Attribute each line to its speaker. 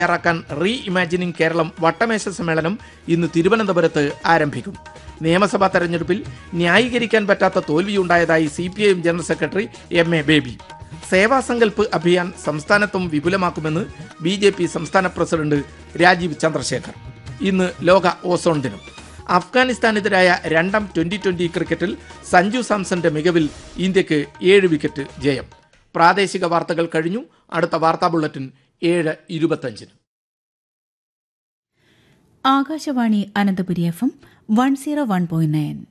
Speaker 1: തയ്യാറാക്കാൻ re imagining Keralam വട്ടമേശ സമ്മേളനം ഇന്ന് തിരുവനന്തപുരത്ത് ആരംഭിക്കും നിയമസഭാ തെരഞ്ഞെടുപ്പിൽ ന്യായീകരിക്കാൻ പറ്റാത്ത തോൽവിയുണ്ടായതായി C P I M general secretary M A Baby Sevasankalp Abhiyan സംസ്ഥാനത്തും വിപുലമാക്കുമെന്ന് ബി ജെ പി സംസ്ഥാന പ്രസിഡന്റ് രാജീവ് ചന്ദ്രശേഖർ ഇന്ന് ലോക ഓസോൺ ദിനം അഫ്ഗാനിസ്ഥാനെതിരായ രണ്ടാം ട്വന്റി ട്വന്റി ക്രിക്കറ്റിൽ സഞ്ജു സാംസന്റെ മികവിൽ ഇന്ത്യക്ക് ഏഴ് വിക്കറ്റ് ജയം പ്രാദേശിക വാർത്തകൾ കഴിഞ്ഞു അടുത്ത വാർത്താ ബുള്ളറ്റിൻ ഏഴ് ഇരുപത്തഞ്ചിന്
Speaker 2: Akashvani Ananthapuri F M one zero one point nine